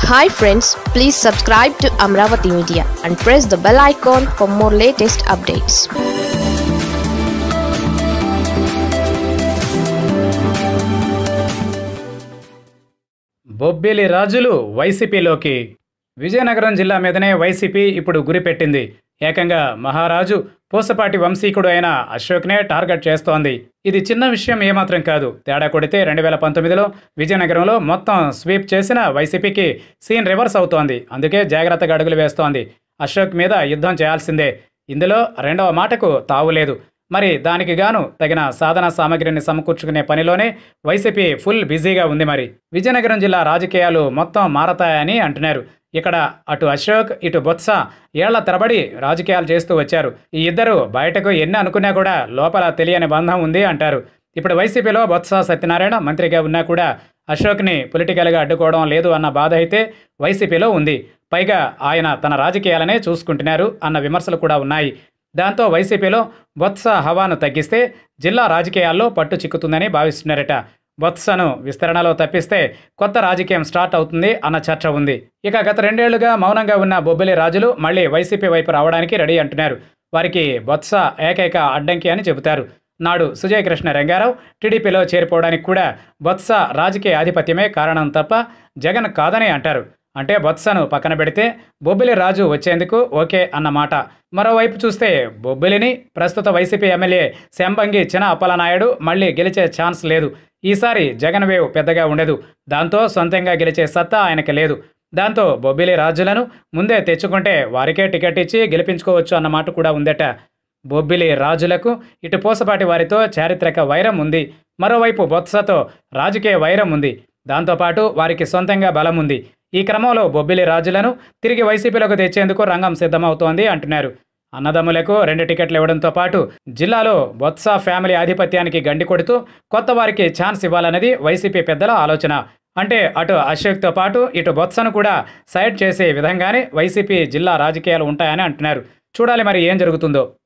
hi friends please subscribe to Amaravati media and press the bell icon for more latest updates Bobbili రాజులు వైసీపీలోకి విజయనగరం జిల్లా మీదనే YCP ఇప్పుడు గురిపెట్టింది ఏకంగా మహారాజు పూసపాటి వంశీకుడు అయిన అశోక్నే టార్గెట్ చేస్తోంది ఇది చిన్న విషయం ఏమాత్రం కాదు తేడా కొడితే రెండు వేల పంతొమ్మిదిలో విజయనగరంలో మొత్తం స్వీప్ చేసిన వైసీపీకి సీన్ రివర్స్ అవుతోంది అందుకే జాగ్రత్తగా అడుగులు వేస్తోంది అశోక్ మీద యుద్ధం చేయాల్సిందే ఇందులో రెండవ మాటకు తావులేదు మరి దానికి గాను తగిన సాధన సామగ్రిని సమకూర్చుకునే పనిలోనే వైసీపీ ఫుల్ బిజీగా ఉంది మరి విజయనగరం జిల్లా రాజకీయాలు మొత్తం మారతాయని అంటున్నారు ఇక్కడ అటు అశోక్ ఇటు బొత్స ఏళ్ల తరబడి రాజకీయాలు చేస్తూ వచ్చారు ఈ ఇద్దరు బయటకు ఎన్ని అనుకున్నా కూడా లోపల తెలియని బంధం ఉంది అంటారు ఇప్పుడు వైసీపీలో బొత్స సత్యనారాయణ మంత్రిగా ఉన్నా కూడా అశోక్ని పొలిటికల్గా అడ్డుకోవడం లేదు అన్న బాధ అయితే వైసీపీలో ఉంది పైగా ఆయన తన రాజకీయాలనే చూసుకుంటున్నారు అన్న విమర్శలు కూడా ఉన్నాయి దాంతో వైసీపీలో బొత్స హవాను తగ్గిస్తే జిల్లా రాజకీయాల్లో పట్టు చిక్కుతుందని భావిస్తున్నారట బొత్సను విస్తరణలో తప్పిస్తే కొత్త రాజకీయం స్టార్ట్ అవుతుంది అన్న చర్చ ఉంది ఇక గత రెండేళ్లుగా మౌనంగా ఉన్న బొబ్బిలి రాజులు మళ్ళీ వైసీపీ వైపు రావడానికి రెడీ అంటున్నారు వారికి బొత్స ఏకైక అడ్డంకి అని చెబుతారు నాడు సుజయ్ కృష్ణ రంగారావు టీడీపీలో చేరిపోవడానికి కూడా బొత్స రాజకీయ ఆధిపత్యమే కారణం తప్ప జగన్ కాదని అంటారు అంటే బొత్సను పక్కన పెడితే బొబ్బిలి రాజు వచ్చేందుకు ఓకే అన్నమాట మరోవైపు చూస్తే బొబ్బిలిని ప్రస్తుత వైసీపీ ఎమ్మెల్యే శంబంగి చిన అప్పలనాయుడు మళ్ళీ గెలిచే ఛాన్స్ లేదు ఈసారి జగన్ వేవ్ పెద్దగా ఉండదు దాంతో సొంతంగా గెలిచే సత్తా ఆయనకి లేదు దాంతో బొబ్బిలి రాజులను ముందే తెచ్చుకుంటే వారికే టికెట్ ఇచ్చి గెలిపించుకోవచ్చు అన్నమాట కూడా ఉందట బొబ్బిలి రాజులకు ఇటు పూసపాటి వారితో చారిత్రక వైరం ఉంది మరోవైపు బొత్సతో రాజకీయ వైరం ఉంది దాంతోపాటు వారికి సొంతంగా బలం ఉంది ఈ క్రమంలో బొబ్బిలి రాజులను తిరిగి వైసీపీలోకి తెచ్చేందుకు రంగం సిద్ధమవుతోంది అంటున్నారు అన్నదమ్ములకు రెండు టికెట్లు ఇవ్వడంతో పాటు జిల్లాలో బొత్స ఫ్యామిలీ ఆధిపత్యానికి గండి కొడుతూ కొత్త వారికి ఛాన్స్ ఇవ్వాలన్నది వైసీపీ పెద్దల ఆలోచన అంటే అటు అశోక్తో పాటు ఇటు బొత్సను కూడా సైడ్ చేసే విధంగానే వైసీపీ జిల్లా రాజకీయాలు ఉంటాయని అంటున్నారు చూడాలి మరి ఏం జరుగుతుందో